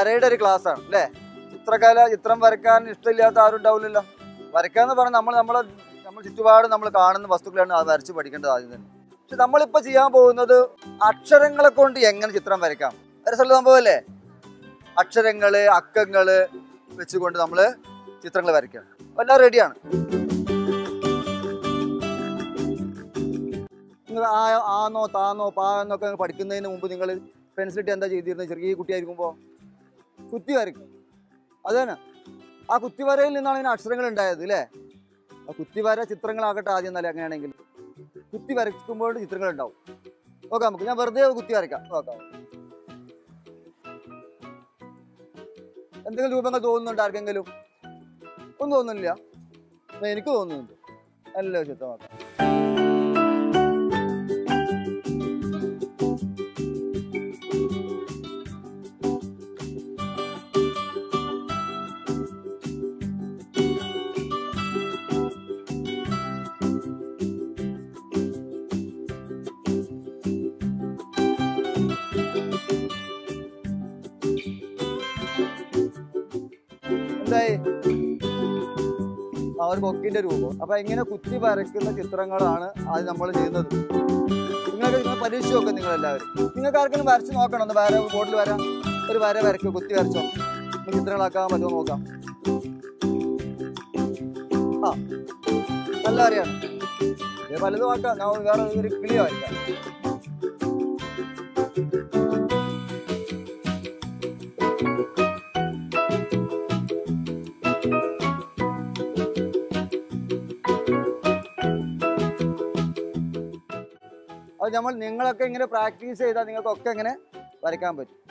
വരയുടെ ഒരു ക്ലാസ് ആണ് അല്ലേ ചിത്രകല ചിത്രം വരക്കാൻ ഇഷ്ടമില്ലാത്ത ആരും ഉണ്ടാവില്ലല്ലോ വരയ്ക്കാന്ന് പറഞ്ഞാൽ നമ്മൾ നമ്മളെ നമ്മൾ ചുറ്റുപാട് നമ്മൾ കാണുന്ന വസ്തുക്കളാണ് അത് വരച്ച് പഠിക്കേണ്ടത് ആദ്യം തന്നെ പക്ഷെ നമ്മളിപ്പോൾ ചെയ്യാൻ പോകുന്നത് അക്ഷരങ്ങളെ കൊണ്ട് എങ്ങനെ ചിത്രം വരയ്ക്കാം രസമുള്ള സംഭവമല്ലേ അക്ഷരങ്ങള് അക്കങ്ങള് വെച്ചുകൊണ്ട് നമ്മൾ ചിത്രങ്ങൾ വരയ്ക്കാം അപ്പൊ എല്ലാം റെഡിയാണ് നിങ്ങൾ ആ ആന്നോ താന്നോ പാ എന്നൊക്കെ പഠിക്കുന്നതിന് മുമ്പ് നിങ്ങൾ പെൻസിലിട്ട് എന്താ ചെയ്തിരുന്നത് ചെറിയ കുട്ടിയായിരിക്കുമ്പോൾ കുത്തി വരയ്ക്കും അത് തന്നെ ആ കുത്തിവരയിൽ നിന്നാണ് ഇതിന് അക്ഷരങ്ങൾ ഉണ്ടായത് അല്ലേ ആ കുത്തിവര ചിത്രങ്ങളാകട്ടെ ആദ്യം എന്നാലും അങ്ങനെയാണെങ്കിൽ കുത്തി വരയ്ക്കുമ്പോൾ ചിത്രങ്ങൾ ഉണ്ടാവും നോക്കാം നമുക്ക് ഞാൻ വെറുതെ കുത്തി വരയ്ക്കാം നോക്കാം എന്തെങ്കിലും രൂപങ്ങൾ തോന്നുന്നുണ്ട് ആർക്കെങ്കിലും ഒന്നും തോന്നുന്നില്ല എന്നാ എനിക്ക് തോന്നുന്നുണ്ട് നല്ല ചിത്രമാക്കാം എന്തായി ആ ഒരു കൊക്കിന്റെ രൂപം അപ്പൊ ഇങ്ങനെ കുത്തി വരയ്ക്കുന്ന ചിത്രങ്ങളാണ് അത് നമ്മൾ ചെയ്യുന്നത് നിങ്ങൾക്ക് നിങ്ങൾ പരീക്ഷ നോക്കുക നിങ്ങൾ എല്ലാവരും നിങ്ങൾക്ക് ആർക്കെങ്കിലും വരച്ച് നോക്കണം ഒന്ന് വേറെ ബോർഡിൽ വരാം ഒരു വര വരയ്ക്കുക കുത്തി വരച്ചോ നമുക്ക് ചിത്രങ്ങളാക്കാൻ പറ്റുമോ നോക്കാം ആ നല്ല അറിയാണ് ഇത് പലതും ആക്കാം ഞാൻ വേറെ ഒരു കിളി വരയ്ക്കാം അത് നമ്മൾ നിങ്ങളൊക്കെ ഇങ്ങനെ പ്രാക്ടീസ് ചെയ്താൽ നിങ്ങൾക്കൊക്കെ ഇങ്ങനെ വരയ്ക്കാൻ പറ്റും